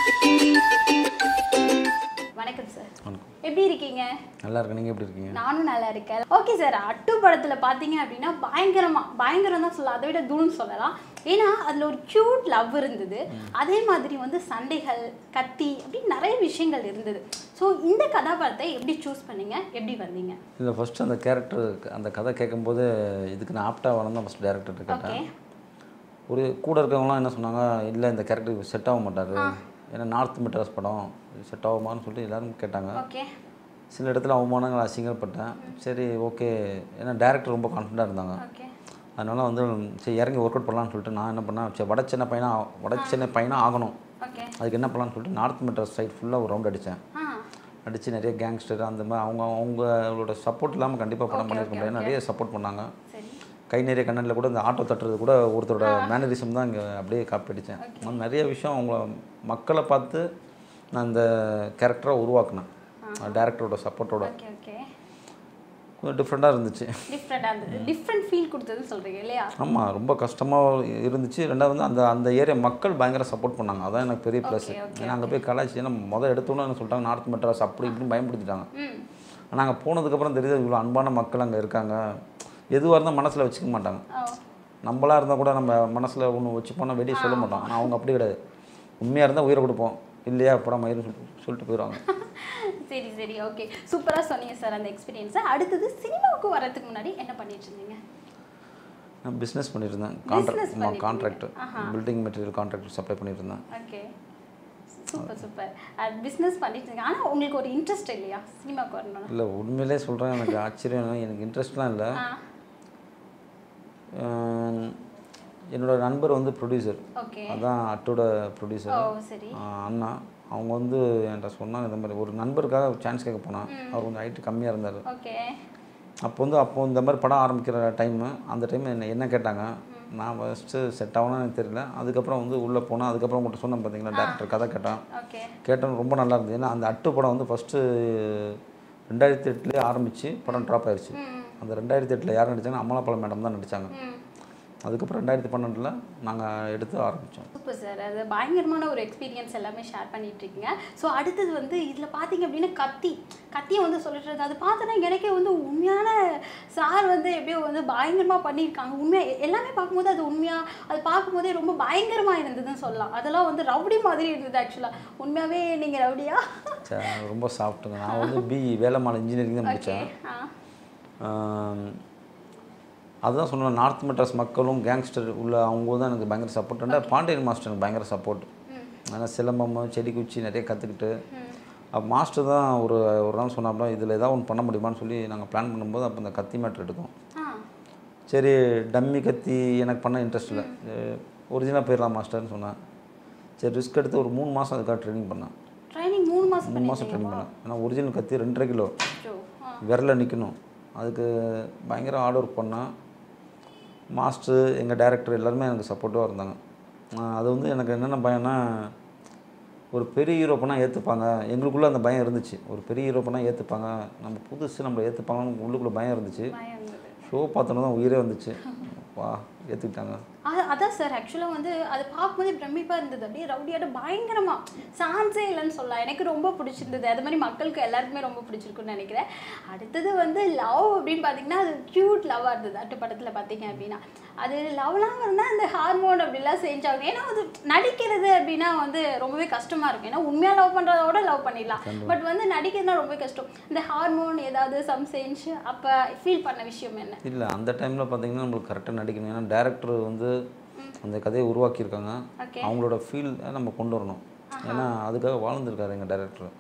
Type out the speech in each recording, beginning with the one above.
வணக்கம் சார் வணக்கம் எப்படி இருக்கீங்க நல்லா இருக்கு நீங்கள் எப்படி இருக்கீங்க நானும் நல்லா இருக்கேன் ஓகே சார் அட்டு படத்துல பாத்தீங்க அப்படின்னா பயங்கரமா பயங்கரம் தான் சொல்லலாம் அதை விட தூள்னு சொல்லலாம் ஏன்னா அதுல ஒரு கியூட் லவ் இருந்தது அதே மாதிரி வந்து சண்டைகள் கத்தி அப்படி நிறைய விஷயங்கள் இருந்தது ஸோ இந்த கதாபாத்திரத்தை எப்படி சூஸ் பண்ணீங்க எப்படி வந்தீங்க இல்லை ஃபஸ்ட்டு அந்த கேரக்டர் அந்த கதை கேட்கும்போது இதுக்கு நான் ஆப்டாக வரணும் தான் ஃபஸ்ட் டேரக்டர்கிட்ட ஓகே கேட்டேன் ஒரு கூட இருக்கவங்களாம் என்ன சொன்னாங்க இல்லை இந்த கேரக்டருக்கு செட் ஆக மாட்டார் ஏன்னா நார்த் மெட்ராஸ் படம் செட் ஆகுமான்னு சொல்லிட்டு எல்லாரும் கேட்டாங்க ஓகே சில இடத்துல அவமானங்கள் அசிங்கப்பட்டேன் சரி ஓகே ஏன்னா டேரக்டர் ரொம்ப கான்ஃபிடண்ட்டாக இருந்தாங்க ஓகே அதனால வந்து சரி இறங்கி ஒர்க் அவுட் பண்ணலான்னு சொல்லிட்டு நான் என்ன பண்ணேன் சரி வட சென்னை பையனாக வட சென்னை பையனாக ஆகணும் ஓகே அதுக்கு என்ன பண்ணலான்னு சொல்லிட்டு நார்த் மெட்ராஸ் சைட் ஃபுல்லாக ஒரு ரவுண்ட் அடித்தேன் ஆ அடித்து நிறைய கேங்ஸ்டர் அந்த மாதிரி அவங்க அவங்களோட சப்போர்ட் இல்லாமல் கண்டிப்பாக படம் Okay, பண்ணியிருக்க okay, முடியாது நிறைய சப்போர்ட் பண்ணாங்க சரி கை நிறைய கண்ணனில் கூட இந்த ஆட்டோ தட்டுறது கூட ஒருத்தரோட மேனரிசம் தான் இங்கே அப்படியே காப்பி அடித்தேன் நான் நிறைய விஷயம் அவங்க மக்களை பார்த்து நான் இந்த கேரக்டரை உருவாக்குனேன் டேரக்டரோட சப்போர்ட்டோட ஓகே ஓகே கொஞ்சம் டிஃப்ரெண்ட்டாக இருந்துச்சு டிஃப்ரெண்டாக இருந்தது டிஃப்ரெண்ட் ஃபீல் கொடுத்ததுன்னு சொல்றீங்க இல்லையா ஆமாம் ரொம்ப கஷ்டமாக இருந்துச்சு ரெண்டாவது வந்து அந்த அந்த ஏரியா மக்கள் பயங்கர சப்போர்ட் பண்ணாங்க அதான் எனக்கு பெரிய ப்ளஸ் Okay, okay, ஏன்னா அங்கே போய் கலாச்சி ஏன்னா மொதல் எடுத்தோன்னு என்ன சொல்லிட்டாங்க நார்த் மெட்ராஸ் அப்படி இப்படின்னு பயன்படுத்திட்டாங்க ம் ஆனால் அங்கே போனதுக்கப்புறம் தெரியுது இவ்வளோ அன்பான மக்கள் அங்கே இருக்காங்க எதுவாக இருந்தால் மனசில் வச்சுக்க மாட்டாங்க ஓ நம்மளா இருந்தால் கூட நம்ம மனசில் ஒன்று வச்சு போனால் வெளியே சொல்ல மாட்டோம் ஆனால் அவங்க அப்படி கிடையாது உண்மையாக இருந்தால் உயிரை கொடுப்போம் இல்லையா படம் மயிறு சொல்லிட்டு சொல்லிட்டு போயிடுவாங்க சரி சரி ஓகே சூப்பராக சொன்னீங்க சார் அந்த எக்ஸ்பீரியன்ஸை அடுத்தது சினிமாவுக்கு வரதுக்கு முன்னாடி என்ன பண்ணிட்டு இருந்தீங்க நான் பிஸ்னஸ் பண்ணியிருந்தேன் Business கான்ட்ராக்ட் பண்ணிட்டு கான்ட்ராக்ட் ஆஹா. பில்டிங் மெட்டீரியல் கான்ட்ராக்ட் சப்ளை பண்ணியிருந்தேன் ஓகே சூப்பர் சூப்பர் அது பிஸ்னஸ் பண்ணிட்டு இருக்கீங்க ஆனால் உங்களுக்கு ஒரு இன்ட்ரெஸ்ட் இல்லையா சினிமாவுக்கு வரணும் இல்லை உண்மையிலே சொல்கிறேன் எனக்கு ஆச்சரியம் என்ன, எனக்கு இன்ட்ரெஸ்ட்லாம் இல்லை ஆ அஹ் என்னோட நண்பர் வந்து ப்ரொடியூசர் ஓகே அதான் அட்டோட ஓ ப்ரொடியூசர் சரி அண்ணா அவங்க வந்து என்கிட்ட சொன்னாங்க இந்த மாதிரி ஒரு நண்பருக்காக சான்ஸ் கேட்க போனேன் அவர் கொஞ்சம் ஹைட்டு கம்மியாக இருந்தார் ஓகே அப்போ வந்து அப்போ இந்த மாதிரி படம் ஆரம்பிக்கிற டைமு அந்த டைம் என்ன என்ன கேட்டாங்க நான் ஃபஸ்ட்டு செட் ஆகணும்னு எனக்கு தெரியல அதுக்கப்புறம் வந்து உள்ளே போனேன் அதுக்கப்புறம் உங்கள்கிட்ட சொன்னேன் பார்த்தீங்களா டேரக்டர் கதை கேட்டான் ஓகே கேட்டோன்னு ரொம்ப நல்லா இருந்தது ஏன்னா அந்த அட்டு படம் வந்து ஃபஸ்ட்டு ரெண்டாயிரத்தி எட்டுலேயே ஆரம்பித்து படம் ட்ராப் ஆயிடுச்சு ம் அந்த ரெண்டாயிரத்தி எட்டில் யார் நடித்தாங்க அமலாபாலம் மேடம் தான் நடித்தாங்க ம் அதுக்கப்புறம் ரெண்டாயிரத்தி பன்னெண்டில் நாங்கள் எடுத்து ஆரம்பித்தோம் சூப்பர் சார் அது பயங்கரமான ஒரு எக்ஸ்பீரியன்ஸ் எல்லாமே ஷேர் பண்ணிட்டு இருக்கீங்க ஸோ அடுத்தது வந்து இதில் பார்த்தீங்க அப்படின்னா கத்தி கத்தியை வந்து சொல்லிட்டு அது பார்த்தோன்னா எனக்கே வந்து உண்மையான சார் வந்து எப்படியோ வந்து பயங்கரமாக பண்ணியிருக்காங்க உண்மையாக எல்லாமே பார்க்கும்போது அது உண்மையாக அது பார்க்கும்போதே ரொம்ப பயங்கரமாக இருந்ததுன்னு சொல்லலாம் அதெல்லாம் வந்து ரவுடி மாதிரி இருந்தது ஆக்சுவலாக உண்மையாகவே நீங்கள் ரவுடியா சே, ரொம்ப சாஃப்ட்டுங்க நான் வந்து பி வேலம்மாள் இன்ஜினியரிங் தான் ஓகே முடித்தேன் ஆ அதுதான் சொன்னேன் நார்த் மெட்ராஸ் மக்களும் கேங்ஸ்டர் உள்ள அவங்க தான் எனக்கு பயங்கர சப்போர்ட் ரெண்டா பாண்டியன் மாஸ்டர் எனக்கு பயங்கர சப்போர்ட் ம் ஆனால் சிலம்பம் செடி குச்சி நிறைய கற்றுக்கிட்டு ம் அப்போ மாஸ்டர் தான் ஒரு ஒரு நாள் சொன்னாப்ல இதில் ஏதாவது ஒன்று பண்ண முடியுமான்னு சொல்லி நாங்கள் பிளான் பண்ணும்போது அப்போ இந்த கத்தி மேட்ரு எடுத்தோம் ஆ சரி டம்மி கத்தி எனக்கு பண்ண இன்ட்ரெஸ்ட் இல்லை ஒரிஜினலாக போயிடலாம் மாஸ்டர்னு சொன்னேன் சரி ரிஸ்க் எடுத்து ஒரு மூணு மாதம் அதுக்காக ட்ரைனிங் பண்ணேன் ட்ரைனிங் மூணு மாதம் மூணு மாதம் ட்ரைனிங் பண்ணேன் ஏன்னா ஒரிஜினல் கத்தி ரெண்டரை கிலோ பண்ணிச்சோ ஆ விரல நிற்கணும் அதுக்கு பயங்கர ஹார்ட் ஒர்க் பண்ணேன் மாஸ்டர் எங்கள் டைரக்டர் எல்லாருமே எனக்கு சப்போர்ட்டிவாக இருந்தாங்க ஆஹ் அது வந்து எனக்கு என்னென்ன பயம்னா ஒரு பெரிய ஹீரோ பண்ணால் ஏற்றுப்பாங்க எங்களுக்குள்ளே அந்த பயம் இருந்துச்சு ஒரு பெரிய ஹீரோ பண்ணால் ஏற்றுப்பாங்க நம்ம புதுசு நம்மளை ஏற்றுப்பாங்கன்னு உள்ளுக்குள்ளே பயம் இருந்துச்சு பயம் இருந்தது ஷோ பார்த்தோன்னே தான் உயிரே வந்துச்சு வா ஏற்றுக்கிட்டாங்க அது அதான் சார் ஆக்சுவலாக வந்து அது பார்க்கும்போதே பிரமிப்பாக இருந்தது அப்படியே ரவுடியாட்ட பயங்கரமாக சான்ஸே இல்லைன்னு சொல்லலாம் எனக்கு ரொம்ப பிடிச்சிருந்தது அது மாதிரி மக்களுக்கு எல்லாருக்குமே ரொம்ப பிடிச்சிருக்குன்னு நினைக்கிறேன் அடுத்தது வந்து லவ் அப்படின்னு பார்த்தீங்கன்னா அது க்யூட் லவ்வாக இருந்தது அட்டு படத்தில் பார்த்தீங்க அப்படின்னா அது லவ்லாம் இருந்தால் அந்த ஹார்மோன் அப்படிலாம் சேஞ்ச் ஆகும் ஏன்னா அது நடிக்கிறது அப்படின்னா வந்து ரொம்பவே கஷ்டமாக இருக்கும் ஏன்னா உண்மையாக லவ் பண்ணுறதோட லவ் பண்ணிடலாம் பட் வந்து நடிக்கிறதுனா ரொம்ப கஷ்டம் இந்த ஹார்மோன் ஏதாவது சம் சேஞ்ச் அப்போ ஃபீல் பண்ண விஷயம் என்ன இல்லை அந்த டைமில் பார்த்தீங்கன்னா நம்மளுக்கு கரெக்டாக நடிக்கணும் ஏன்னா டேரக்டர் வந்து அந்த கதையை உருவாக்கியிருக்காங்க ஓகே அவங்களோட ஃபீல் நம்ம கொண்டு வரணும் ஏன்னா அதுக்காக வாழ்ந்துருக்காரு எங்கள் டைரக்டர்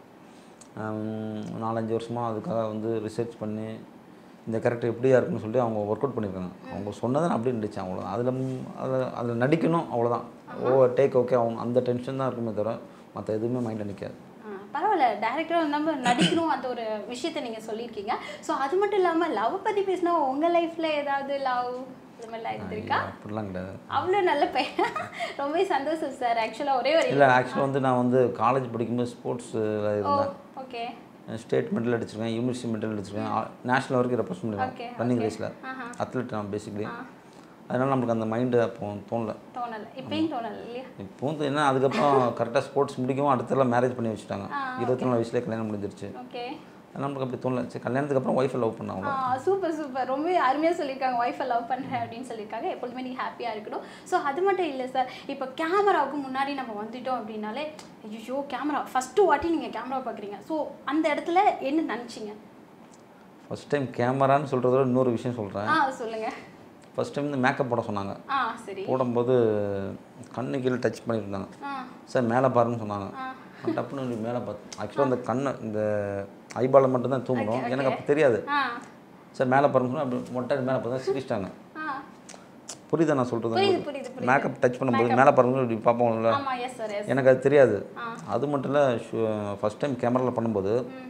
நாலஞ்சு வருஷமாக அதுக்காக வந்து ரிசர்ச் பண்ணி இந்த கேரக்டர் எப்படியா இருக்குன்னு சொல்லி அவங்க ஒர்க் அவுட் பண்ணியிருக்காங்க அவங்க சொன்னதை நான் அப்படியே நடித்தேன் அவ்வளோதான் அதில் அதில் அதில் நடிக்கணும் அவ்வளோதான் ஓ டேக் ஓகே அவங்க அந்த டென்ஷன் தான் இருக்குமே தவிர மற்ற எதுவுமே மைண்டில் நிற்காது ஆ, பரவாயில்ல டேரக்டராக நம்ம நடிக்கணும் அந்த ஒரு விஷயத்த நீங்கள் சொல்லியிருக்கீங்க ஸோ அது மட்டும் இல்லாமல் லவ் பற்றி பேசினா உங்கள் லைஃப்பில் ஏதாவது லவ் இது மாதிரிலாம் இருந்திருக்கா அப்படிலாம் கிடையாது அவ்வளோ நல்ல பையன் ரொம்பவே சந்தோஷம் சார் ஆக்சுவலாக ஒரே ஒரு இல்லை ஆக்சுவலாக வந்து நான் வந்து காலேஜ் படிக்கும்போது ஸ்போர்ட்ஸில் ஓ இருந்தேன் ஓகே ஸ்டேட் மெடல் அடிச்சிருக்கேன் யூனிவர்சிட்டி மெடல் அடிச்சிருக்கேன் நேஷனல் வரைக்கும் ரெப்ரசன்ட் Okay, பண்ணிருக்கேன் ரன்னிங் okay. ரேஸில் ஆஹா. அத்லெட் நான் பேசிக்கலி அதனால் நம்மளுக்கு அந்த மைண்டு அப்போ தோணல தோணலை இப்பயும் தோணலை இல்லையா இப்போவும் தெ- என்ன அதுக்கப்புறம் கரெக்டாக ஸ்போர்ட்ஸ் முடிக்கவும் அடுத்தெல்லாம் மேரேஜ் பண்ணி வச்சுட்டாங்க ஆ, இருபத்தி நாலு வயசுலேயே கல்யாணம் முடிஞ்சிருச்சு ஓகே அதனால நம்மளுக்கு அப்படி தோணல சரி கல்யாணத்துக்கு அப்புறம் ஒய்ஃபை லவ் பண்ண ஆ அவ்வளோ சூப்பர் சூப்பர் ரொம்ப அருமையாக சொல்லியிருக்காங்க ஒய்ஃபை லவ் பண்ணுறேன் அப்படின்னு சொல்லியிருக்காங்க எப்பொழுதுமே நீங்கள் ஹாப்பியாக இருக்கணும் ஸோ அது மட்டும் இல்லை சார் இப்போ கேமராவுக்கு முன்னாடி நம்ம வந்துட்டோம் அப்படின்னாலே ஐயோ கேமரா ஃபஸ்ட்டு வாட்டி நீங்கள் கேமரா பார்க்குறீங்க ஸோ அந்த இடத்துல என்ன நினச்சிங்க ஃபஸ்ட் டைம் கேமரான்னு சொல்கிறதோட இன்னொரு விஷயம் சொல்கிறேன் ஆ சொல்லுங்கள் ஃபஸ்ட் டைம் வந்து மேக்கப் போட சொன்னாங்க ஆ சரி போடும்போது கண்ணு கீழே டச் பண்ணியிருந்தாங்க ஆ சார் மேலே பாருன்னு சொன்னாங்க ஆ நான் டப்புன்னு இப்படி மேலே பார்த்தேன் ஆக்சுவலாக அந்த கண்ணை இந்த ஐபாலை மட்டும் தான் தூங்கணும் எனக்கு அப்போ தெரியாது ஆ சார் மேலே பாருன்னு சொன்னா அப்படி மொட்டை மேலே பார்த்தா சிரிச்சிட்டாங்க ஆ புரியுதா நான் சொல்கிறது புரியுது புரியுது புரியுது மேக்கப் டச் பண்ணும்போது மேலே பாருங்க இப்படி பார்ப்போம்ல ஆமாம் எஸ் சார் எஸ் எனக்கு அது தெரியாது ஆ. அது மட்டும் இல்லை ஃபஸ்ட் டைம் கேமராவில் பண்ணும்போது ம்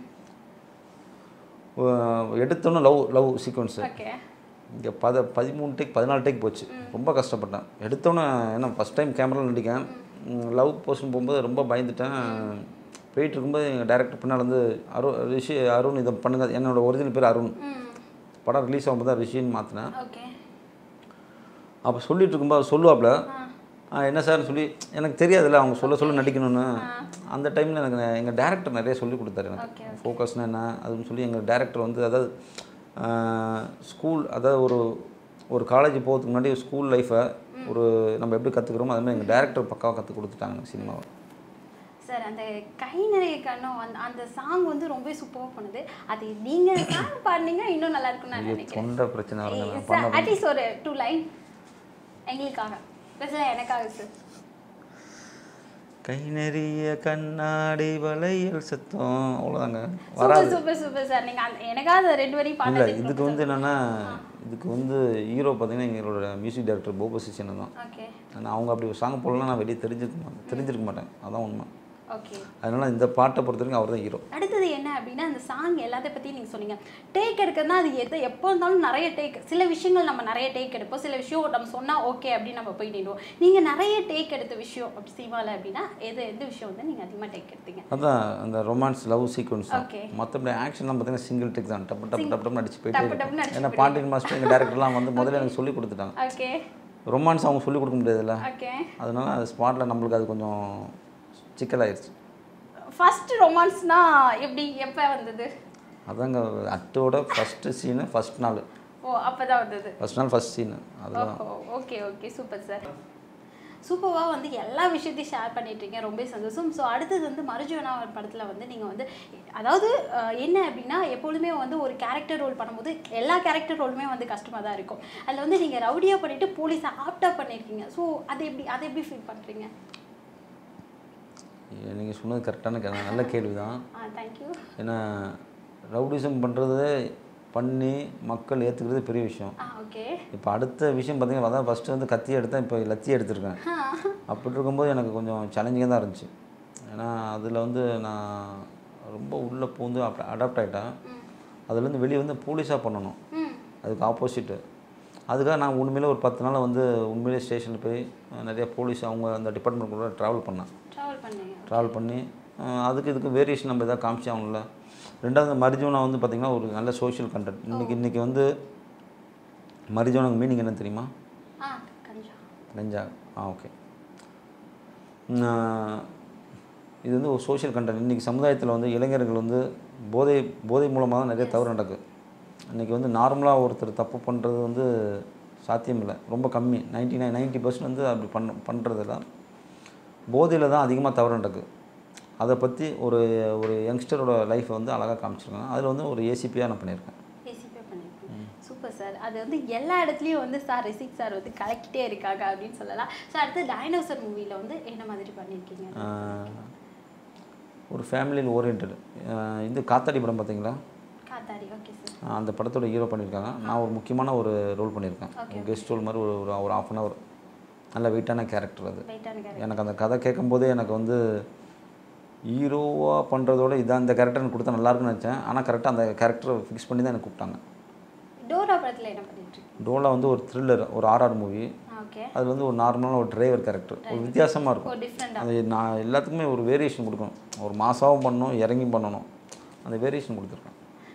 அஹ், எடுத்தோன்னே லவ் லவ் சீக்வன்ஸு ஓகே இங்கே பத பதிமூணு டேக் பதினாலு டேக் போச்சு ரொம்ப கஷ்டப்பட்டேன் எடுத்தோன்னே ஏன்னா ஃபஸ்ட் டைம் கேமராவில் நடிக்கேன் லவ் போர்ஷன் போகும்போது ரொம்ப பயந்துட்டேன் போயிட்டு இருக்கும்போது எங்கள் டேரக்டர் பின்னால் வந்து அரு ரிஷி அருண் இதை பண்ணுங்க என்னோட ஒரிஜினல் பேர் அருண் ம் படம் ரிலீஸ் ஆகும்போது தான் ரிஷின்னு மாற்றினேன் ஓகே அப்போ சொல்லிட்டு இருக்கும்போது அவர் சொல்லுவாப்புல ஆ "ஆ, என்ன சார்னு சொல்லி எனக்கு தெரியாதுல்ல அவங்க சொல்ல சொல்ல நடிக்கணும்னு அந்த டைமில் எனக்கு எங்கள் டேரக்டர் நிறைய சொல்லி கொடுத்தாரு Okay, எனக்கு ஃபோக்கஸ்னா என்ன அதுன்னு சொல்லி எங்கள் டேரக்டர் வந்து அதாவது ஸ்கூல் அதாவது ஒரு ஒரு காலேஜ் போகிறதுக்கு முன்னாடி ஸ்கூல் லைஃப்பை ஒரு நம்ம எப்படி கற்றுக்குறோமோ அது மாதிரி எங்கள் டேரக்டர் பக்காவாக கற்றுக் கொடுத்துட்டாங்க எனக்கு சினிமாவை சார் அந்த கை நிறைய கண்ணும் அந்த அந்த சாங் வந்து ரொம்ப சூப்பராக பண்ணுது அது நீங்கள் சாங் பாடினீங்க இன்னும் நல்லா இருக்கும்னு நான் நினைக்கிறேன் தொண்டை பிரச்சனை வருங்க நான் சார் அட்லீஸ்ட் ஒரு டூ லைன் எங்களுக்காக ஸ்பெஷலாக எனக்காக சார் கை நெறிய கண்ணாடி வளையல் சத்தம் அவ்வளோதாங்க சூப்பர் சூப்பர் சூப்பர் சார் நீங்கள் அந்த எனக்காக ரெண்டு வரையும் இல்லை பாடுறது இதுக்கு வந்து என்னென்னா இதுக்கு வந்து ஹீரோ பார்த்தீங்கன்னா எங்களோட மியூசிக் டைரக்டர் போபசிஷன் தான் ஓகே ஆனால் அவங்க அப்படி ஒரு சாங் போடலாம் நான் வெளியே தெரிஞ்சிருக்க மாட்டேன் தெரிஞ்சிருக்க மாட்டேன் அதான் உண்மை ஓகே அதனால் இந்த பாட்டை பொறுத்த வரைக்கும் அவர் தான் ஹீரோ அடுத்தது என்ன அப்படின்னா அந்த சாங் எல்லாத்தையும் பற்றி நீங்கள் சொன்னீங்க டேக் எடுக்கிறதுனா அது எது எப்போ இருந்தாலும் நிறைய டேக் சில விஷயங்கள் நம்ம நிறைய டேக் எடுப்போம் சில விஷயம் நம்ம சொன்னால் ஓகே அப்படின்னு நம்ம போய் நிடுவோம் நீங்கள் நிறைய டேக் எடுத்த விஷயம் அப்படி சினிமாவில் அப்படின்னா எது எந்த விஷயம் வந்து நீங்கள் அதிகமாக டேக் எடுத்தீங்க அதான் அந்த ரொமான்ஸ் லவ் சீக்வன்ஸ் தான் Okay. மற்றபடி ஆக்ஷன்லாம் பார்த்தீங்கன்னா சிங்கிள் டெக் தான் டப்பு டப்பு டப்பு டப்பு அடிச்சு போயிட்டே டப்பு இருக்கும் டப்புன்னு அடிச்சு ஏன்னா பாண்டியன் மாஸ்டர் எங்கள் டேரக்டர்லாம் வந்து முதல்ல எனக்கு சொல்லி கொடுத்துட்டாங்க ஓகே ரொமான்ஸ் அவங்க சொல்லி கொடுக்க முடியாதுல்ல ஓகே அதனால அது ஸ்பாட்டில் நம்மளுக்கு அது கொஞ்சம் சிக்கலாயிருச்சு ஃபர்ஸ்ட் ரொமான்ஸ்னா எப்படி எப்போ வந்தது அதாங்க அட்டோட ஃபஸ்ட்டு சீனு ஃபஸ்ட் நாள் ஓ அப்போ தான் வந்தது ஃபஸ்ட் நாள் ஃபஸ்ட் சீனு அதுதான் ஓஹோ ஓகே ஓகே சூப்பர் சார் சூப்பராக வந்து எல்லா விஷயத்தையும் ஷேர் பண்ணிட்டீங்க ரொம்ப சந்தோஷம் ஸோ அடுத்தது வந்து மருஜுவனா ஒரு படத்தில் வந்து நீங்கள் வந்து அதாவது அஹ், என்ன அப்படின்னா எப்பொழுதுமே வந்து ஒரு கேரக்டர் ரோல் பண்ணும்போது எல்லா கேரக்டர் ரோலுமே வந்து கஷ்டமாக தான் இருக்கும் அதில் வந்து நீங்கள் ரவுடியாக பண்ணிவிட்டு போலீஸை ஆப்டாக பண்ணியிருக்கீங்க ஸோ அதை எப்படி அதை எப்படி ஃபீல் பண்ணுறீங்க நீங்கள் சொன்னது கரெக்டான கே நல்ல கேள்வி தான் ஆ தேங்க்யூ ஏன்னா ரவுடிசம் பண்ணுறது பண்ணி மக்கள் ஏற்றுக்கிறது பெரிய விஷயம் ஆ ஓகே இப்போ அடுத்த விஷயம் பார்த்தீங்கன்னா அதான் ஃபஸ்ட்டு வந்து கத்தி எடுத்தேன் இப்போ லத்தி எடுத்திருக்கேன் அப்படி இருக்கும்போது எனக்கு கொஞ்சம் சேலஞ்சிங்காக தான் இருந்துச்சு ஏன்னா அதில் வந்து நான் ரொம்ப உள்ளே பூந்து அடாப்ட் ஆகிட்டேன் அதுலேருந்து வெளியே வந்து போலீஸாக பண்ணணும் ம் அதுக்கு ஆப்போசிட்டு அதுக்காக நான் உண்மையிலே ஒரு பத்து நாள் வந்து உண்மையிலே ஸ்டேஷனில் போய் அஹ், நிறைய போலீஸ் அவங்க அந்த டிபார்ட்மெண்ட் கூட ட்ராவல் பண்ணேன் ட்ராவல் பண்ணீங்க ட்ராவல் பண்ணி அஹ், அதுக்கு இதுக்கு வேரியேஷன் நம்ம எதாவது காமிச்சு ஆகணும்ல ரெண்டாவது மரிஜோனா வந்து பார்த்திங்கன்னா ஒரு நல்ல சோஷியல் கண்டென்ட் இன்றைக்கி இன்றைக்கி வந்து மரிஜோனாக்கு மீனிங் என்ன தெரியுமா ஆ கஞ்சா கஞ்சா ஆ ஓகே இது வந்து ஒரு சோஷியல் கண்டென்ட் இன்றைக்கி சமுதாயத்தில் வந்து இளைஞர்கள் வந்து போதை போதை மூலமாக தான் நிறைய தவறு நடக்குது இன்றைக்கி வந்து நார்மலாக ஒருத்தர் தப்பு பண்ணுறது வந்து சாத்தியம் இல்லை ரொம்ப கம்மி நைன்டி நைன் நைன்ட்டி பர்சன்ட் வந்து அப்படி பண்ண பண்ணுறதில்ல போதையில் தான் அதிகமாக தவறு நடக்குது அதை பற்றி ஒரு ஒரு யங்ஸ்டரோட லைஃப்பை வந்து அழகாக காமிச்சிருக்காங்க அதில் வந்து ஒரு ஏசிபியாக நான் பண்ணியிருக்கேன் ஏசிபே பண்ணியிருக்கேன் சூப்பர் சார் அது வந்து எல்லா இடத்துலையும் வந்து சார் ரிசிக் சார் வந்து கலக்கிட்டே இருக்காங்க அப்படின்னு சொல்லலாம் ஸோ அடுத்து டைனோசர் மூவியில் வந்து என்ன மாதிரி பண்ணியிருக்கீங்க ஆஹ், ஒரு ஃபேமிலியில் ஓரியன்ட் இந்த காத்தாடி படம் பார்த்தீங்களா காத்தாடி ஓகே சார் ஆஹ் அந்த படத்தோட ஹீரோ பண்ணியிருக்காங்க நான் ஒரு முக்கியமான ஒரு ரோல் பண்ணியிருக்கேன் கெஸ்ட் ரோல் மாதிரி ஒரு ஒரு ஒரு ஆஃப் அன் ஹவர் நல்ல வெயிட்டான கேரக்டர் அது வெயிட்டான கேரக்டர் எனக்கு அந்த கதை கேட்கும்போதே எனக்கு வந்து ஹீரோவாக பண்ணுறதோட இதான் இந்த கேரக்டர் எனக்கு கொடுத்தா நல்லா இருக்கும்னு நினச்சேன் ஆனால் கரெக்டாக அந்த கேரக்டரை ஃபிக்ஸ் பண்ணி தான் எனக்கு கூப்பிட்டாங்க டோரா படத்தில் என்ன பண்ணிட்டு இருக்கீங்க டோலா வந்து ஒரு த்ரில்லர் ஒரு ஆர்ஆர் மூவி ஓகே அதில் வந்து ஒரு நார்மலான ஒரு டிரைவர் கேரக்டர் ஒரு வித்தியாசமாக இருக்கும் ஒரு டிஃப்ரெண்டாக அது நான் எல்லாத்துக்குமே ஒரு வேரியேஷன் கொடுக்கணும் ஒரு மாசாவும் பண்ணணும் இறங்கி பண்ணணும் அந்த வேரியேஷன் கொடுத்துருக்கேன்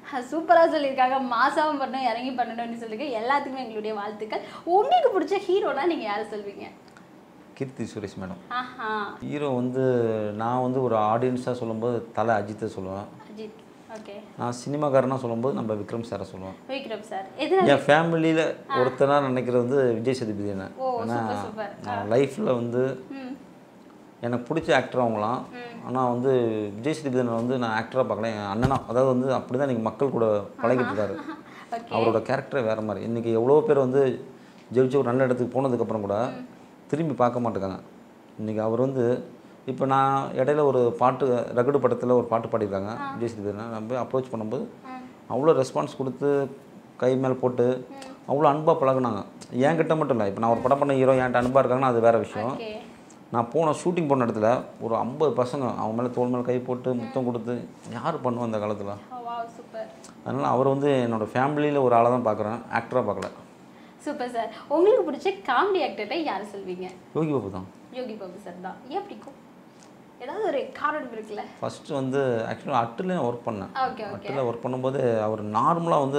சூப்பராக சொல்லியிருக்காங்க மாசாவும் பண்ணணும் இறங்கி பண்ணணும்னு சொல்லியிருக்க எல்லாத்துக்குமே எங்களுடைய வாழ்த்துக்கள் உங்களுக்கு பிடிச்ச ஹீரோனா நீங்கள் யாரை சொல்வீங்க கீர்த்தி சுரேஷ் மேடம் ஆஹா ஹீரோ வந்து நான் வந்து ஒரு ஆடியன்ஸாக சொல்லும்போது தலை அஜித்தை சொல்லுவேன் அஜித் ஓகே நான் சினிமாக்காரனாக சொல்லும்போது நம்ம விக்ரம் சாரை சொல்லுவேன் விக்ரம் சார் எது என் ஃபேமிலியில் ஒருத்தனாக நினைக்கிறது வந்து விஜய் சேதுபதி என்ன ஓ, ஏன்னா சூப்பர், சூப்பர். நான் லைஃப்பில் வந்து ம் எனக்கு பிடிச்ச ஆக்டர் அவங்களாம் ஆனால் வந்து விஜய் சேதுபதி வந்து நான் ஆக்டராக பார்க்கல என் அண்ணனா அதாவது வந்து அப்படி தான் இன்றைக்கி மக்கள் கூட பழகிட்டு இருக்காரு ஓகே அவரோட கேரக்டரே வேறு மாதிரி இன்றைக்கி எவ்வளோ பேர் வந்து ஜெயிச்சு ஒரு நல்ல இடத்துக்கு போனதுக்கப்புறம் கூட திரும்பி பார்க்க மாட்டேங்காங்க இன்றைக்கி அவர் வந்து இப்போ நான் இடையில ஒரு பாட்டு ரகடு படத்தில் ஒரு பாட்டு பாடியிருக்காங்க விஜய் சேதுபதி நான் போய் அப்ரோச் பண்ணும்போது அவ்வளோ ரெஸ்பான்ஸ் கொடுத்து கை மேலே போட்டு அவ்வளோ அன்பாக பழகுனாங்க என்கிட்ட மட்டும் இல்லை இப்போ நான் ஒரு படம் பண்ண ஹீரோ என்கிட்ட அன்பாக இருக்காங்கன்னா அது வேறு விஷயம் ஓகே நான் போன ஷூட்டிங் போன இடத்துல ஒரு ஐம்பது பசங்க அவங்க மேலே தோல் மேலே கை போட்டு முத்தம் கொடுத்து யார் பண்ணுவோம் அந்த காலத்தில் வா சூப்பர் அதனால் அவர் வந்து என்னோடய ஃபேமிலியில் ஒரு ஆளை தான் பார்க்குறேன் ஆக்டராக பார்க்கல சூப்பர் சார் உங்களுக்கு பிடிச்ச காமெடி ஆக்டர்கிட்ட யாரை சொல்வீங்க யோகி பாபு தான் யோகி பாபு சார் தான் ஏன் பிடிக்கும் ஏதாவது ஒரு காரணம் இருக்குல்ல ஃபஸ்ட்டு வந்து ஆக்சுவலாக அட்டில் ஒர்க் பண்ணேன் ஓகே ஓகே அட்டில் ஒர்க் பண்ணும்போது அவர் நார்மலாக வந்து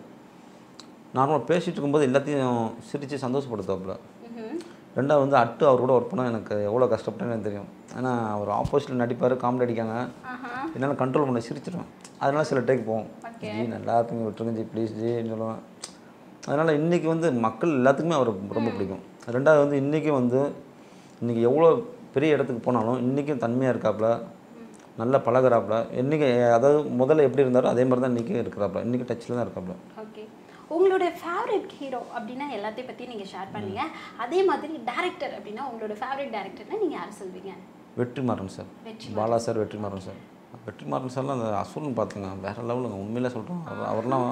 நார்மலாக பேசிகிட்டு இருக்கும்போது எல்லாத்தையும் சிரித்து சந்தோஷப்படுத்துவாப்புல ம்ஹும். ரெண்டாவது வந்து அட்டு அவர் கூட ஒர்க் பண்ண எனக்கு எவ்வளோ கஷ்டப்பட்டேன்னு எனக்கு தெரியும் ஏன்னா அவர் ஆப்போசிட்டில் நடிப்பார் காமெடி அடிக்காங்க ஆஹா என்னால் கண்ட்ரோல் பண்ண சிரிச்சிடுவேன் அதனால சில டேக் போவோம் Okay. ஜி நல்லா இருக்குங்க விட்டுருங்க ஜி ப்ளீஸ் ஜின்னு சொல்லுவேன் அதனால் இன்றைக்கி வந்து மக்கள் எல்லாத்துக்குமே அவர் ரொம்ப பிடிக்கும் ரெண்டாவது வந்து இன்றைக்கும் வந்து இன்றைக்கி எவ்வளோ பெரிய இடத்துக்கு போனாலும் இன்றைக்கும் தன்மையாக இருக்காப்புல நல்லா பழகுறாப்புல இன்றைக்கி அதாவது முதல்ல எப்படி இருந்தாரோ அதே மாதிரி தான் இன்றைக்கும் இருக்கிறாப்புல இன்றைக்கி டச்சில் தான் இருக்காப்புல ஓகே உங்களோட ஃபேவரட் ஹீரோ அப்படின்னா எல்லாத்தையும் பற்றி நீங்கள் ஷேர் பண்ணீங்க அதே மாதிரி டேரக்டர் அப்படின்னா உங்களோட ஃபேவரட் டேரக்டர்னா நீங்கள் யாரை சொல்வீங்க Vetrimaaran sir Vetri Bala sir Vetrimaaran sir Vetrimaaran சார்லாம் அந்த அசுரன் பார்த்துங்க வேறு லெவலுங்க உண்மையிலே சொல்கிறோம் அவர் அவர்லாம்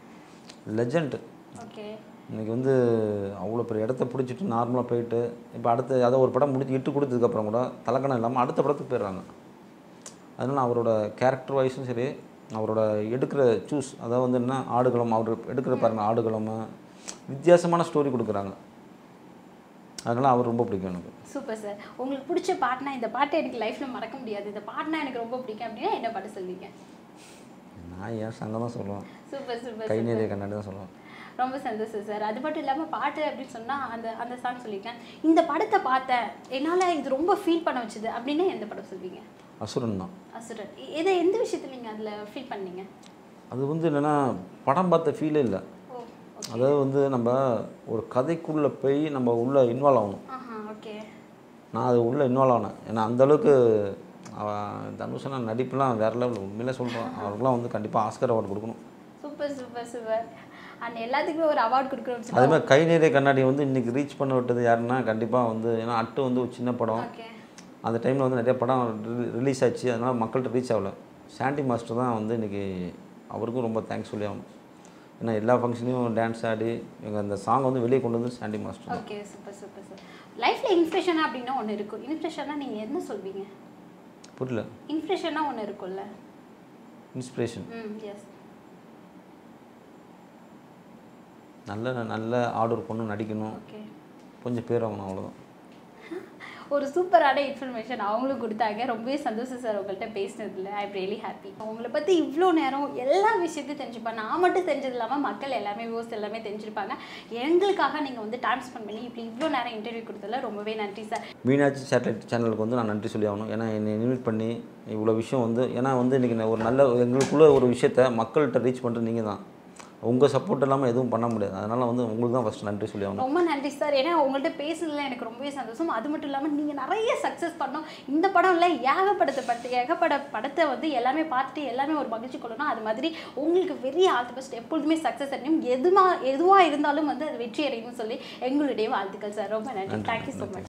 லெஜண்ட் ஓகே இன்றைக்கி வந்து அவ்வளோ பெரிய இடத்த பிடிச்சிட்டு நார்மலாக போயிட்டு இப்போ அடுத்து அதை ஒரு படம் முடிச்சு இட்டு கொடுத்ததுக்கப்புறம் கூட தலக்கணம் இல்லாமல் அடுத்த படத்துக்கு போயிடுறாங்க அதனால் அவரோட கேரக்டர் வைஸும் சரி அவரோட எடுக்கிற சூஸ் அதாவது வந்து என்ன ஆடுகளம் அவர் எடுக்கிற பாருங்க ஆடுகளம் வித்தியாசமான ஸ்டோரி கொடுக்குறாங்க அதனால் அவர் ரொம்ப பிடிக்கும் எனக்கு சூப்பர் சார் உங்களுக்கு பிடிச்ச பாட்டுனா இந்த பாட்டை எனக்கு லைஃப்பில் மறக்க முடியாது இந்த பாட்டுனா எனக்கு ரொம்ப பிடிக்கும் அப்படின்னா என்ன பாட்டு சொல்வீங்க நான் ஏன் சங்கம் தான் சொல்லுவேன் சூப்பர் சூப்பர் கை நிறைய கண்ணாடி தான் சொல்லுவேன் ரொம்ப சந்தோஷம் சார் அது மட்டும் இல்லாமல் பாட்டு அப்படின்னு சொன்னால் அந்த அந்த சாங் சொல்லியிருக்கேன் இந்த படத்தை பார்த்தேன் என்னால் இது ரொம்ப ஃபீல் பண்ண வச்சுது அப்படின்னா எந்த படம் சொல்வீங்க அசுரன் தான் அசுரன் இ- இதை எந்த விஷயத்தில் நீங்கள் அதில் ஃபீல் பண்ணீங்க அது வந்து என்னென்னா படம் பார்த்த ஃபீலே இல்லை ஓ அதாவது வந்து நம்ம ஒரு கதைக்குள்ளே போய் நம்ம உள்ளே இன்வால்வ் ஆகணும் ஆஹா ஓகே நான் அது உள்ளே இன்வால்வ் ஆனேன் ஏன்னா அந்தளவுக்கு அவன் தனுஷனா நடிப்புலாம் வேறு லெவல் உண்மையிலே சொல்கிறேன் அவருக்குலாம் வந்து கண்டிப்பாக ஆஸ்கர் அவார்டு கொடுக்கணும் சூப்பர் சூப்பர் சூப்பர் அண்ட் எல்லாத்துக்குமே ஒரு அவார்ட் கொடுக்குறோம் அதே மாதிரி கை நிறைய கண்ணாடி வந்து இன்றைக்கி ரீச் பண்ண விட்டது யாருன்னா கண்டிப்பாக வந்து ஏன்னா அட்டு வந்து ஒரு சின்ன படம் ஓகே அந்த டைமில் வந்து நிறைய படம் ரிலீஸ் ஆச்சு அதனால் மக்கள்கிட்ட ரீச் ஆகல சாண்டி மாஸ்டர் தான் வந்து இன்றைக்கி அவருக்கும் ரொம்ப தேங்க்ஸ் சொல்லி ஆகணும் ஏன்னா எல்லா ஃபங்க்ஷனையும் டான்ஸ் ஆடி எங்கள் அந்த சாங் வந்து வெளியே கொண்டு வந்து Sandy master okay super super sir லைஃப்பில் இன்ஸ்பிரேஷன் அப்படின்னா ஒன்று இருக்கும் இன்ஸ்பிரேஷனாக நீங்கள் என்ன சொல்வீங்க புரியல இன்ஸ்பிரேஷனாக ஒன்று இருக்கும்ல இன்ஸ்பிரேஷன் ம் எஸ் நல்ல நல்ல ஆர்டர் பொண்ணு நடிக்கணும் ஓகே கொஞ்சம் பேர் ஆகணும் அவ்வளோதான் ஒரு சூப்பரான இன்ஃபர்மேஷன் அவங்களும் கொடுத்தாங்க ரொம்பவே சந்தோஷம் சார் உங்கள்கிட்ட பேசினதில் ஐ எம் ரியலி ஹாப்பி உங்களை பற்றி இவ்வளோ நேரம் எல்லா விஷயத்தையும் தெரிஞ்சுப்பேன் நான் மட்டும் தெரிஞ்சது இல்லாமல் மக்கள் எல்லாமே வியூஸ் எல்லாமே தெரிஞ்சிருப்பாங்க எங்களுக்காக நீங்கள் வந்து டைம் ஸ்பெண்ட் பண்ணி இப்படி இவ்வளோ நேரம் இன்டர்வியூ கொடுத்ததுல ரொம்பவே நன்றி சார் மீனாட்சி சேட்டலைட் சேனலுக்கு வந்து நான் நன்றி சொல்லி ஆகணும் ஏன்னா என்னை இன்வைட் பண்ணி இவ்வளோ விஷயம் வந்து ஏன்னா வந்து இன்றைக்கி ஒரு நல்ல எங்களுக்குள்ள ஒரு விஷயத்த மக்கள்கிட்ட ரீச் பண்ணுறது நீங்கள் தான் உங்கள் சப்போர்ட் இல்லாமல் எதுவும் பண்ண முடியாது அதனால் வந்து உங்களுக்கு தான் ஃபஸ்ட் நன்றி சொல்லி ஆகணும் ரொம்ப நன்றி சார் ஏன்னா உங்கள்கிட்ட பேசுனதுல எனக்கு ரொம்பவே சந்தோஷம் அது மட்டும் இல்லாமல் நீங்கள் நிறைய சக்ஸஸ் பண்ணோம் இந்த படம்ல ஏகப்படத்தை பட்டு ஏகப்பட படத்தை வந்து எல்லாமே பார்த்துட்டு எல்லாமே ஒரு மகிழ்ச்சி கொள்ளணும் அது மாதிரி உங்களுக்கு வெரி ஆல் தி பெஸ்ட் எப்பொழுதுமே சக்ஸஸ் அடையும் எதுமா எதுவாக இருந்தாலும் வந்து அது வெற்றி அடையணும்னு சொல்லி எங்களுடைய வாழ்த்துக்கள் சார் ரொம்ப நன்றி தேங்க்யூ ஸோ மச்